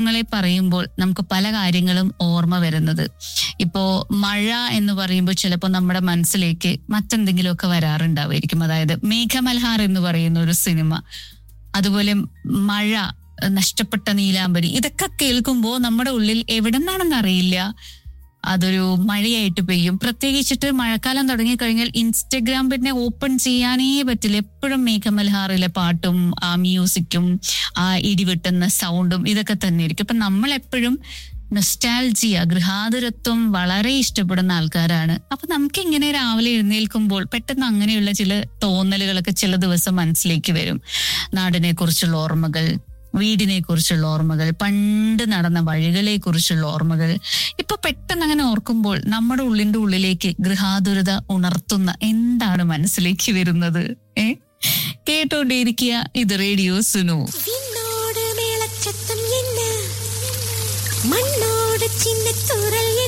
ങ്ങളെ പറയുമ്പോൾ നമുക്ക് പല കാര്യങ്ങളും ഓർമ്മ വരുന്നത് ഇപ്പോ മഴ എന്ന് പറയുമ്പോൾ ചിലപ്പോൾ നമ്മുടെ മനസ്സിലേക്ക് മറ്റെന്തെങ്കിലുമൊക്കെ വരാറുണ്ടാവുമായിരിക്കും അതായത് മേഘമൽഹാർ എന്ന് പറയുന്ന ഒരു സിനിമ അതുപോലെ മഴ നഷ്ടപ്പെട്ട നീലാംബരി ഇതൊക്കെ കേൾക്കുമ്പോൾ നമ്മുടെ ഉള്ളിൽ എവിടെ നിന്നാണെന്ന് അറിയില്ല അതൊരു മഴയായിട്ട് പെയ്യും പ്രത്യേകിച്ചിട്ട് മഴക്കാലം തുടങ്ങിക്കഴിഞ്ഞാൽ ഇൻസ്റ്റഗ്രാം പിന്നെ ഓപ്പൺ ചെയ്യാനേ പറ്റില്ല എപ്പോഴും മേഘമൽഹാറിലെ പാട്ടും ആ മ്യൂസിക്കും ആ ഇടിവെട്ടുന്ന സൗണ്ടും ഇതൊക്കെ തന്നെ ആയിരിക്കും അപ്പൊ നമ്മൾ എപ്പോഴും നൊസ്റ്റാൽജിയ ഗൃഹാതുരത്വം വളരെ ഇഷ്ടപ്പെടുന്ന ആൾക്കാരാണ് അപ്പൊ നമുക്ക് ഇങ്ങനെ രാവിലെ എഴുന്നേൽക്കുമ്പോൾ പെട്ടെന്ന് അങ്ങനെയുള്ള ചില തോന്നലുകളൊക്കെ ചില ദിവസം മനസ്സിലേക്ക് വരും നാടിനെ കുറിച്ചുള്ള ഓർമ്മകൾ വീടിനെ കുറിച്ചുള്ള ഓർമ്മകൾ പണ്ട് നടന്ന വഴികളെ കുറിച്ചുള്ള ഓർമ്മകൾ ഇപ്പൊ പെട്ടെന്ന് അങ്ങനെ ഓർക്കുമ്പോൾ നമ്മുടെ ഉള്ളിന്റെ ഉള്ളിലേക്ക് ഗൃഹാതുരത ഉണർത്തുന്ന എന്താണ് മനസ്സിലേക്ക് വരുന്നത് ഏ കേട്ടോണ്ടേയിരിക്കുക ഇത് റേഡിയോ സുനു விண்ணோடு மேலச்சத்தம் என்ன மண்ணோடு சின்ன தூரல்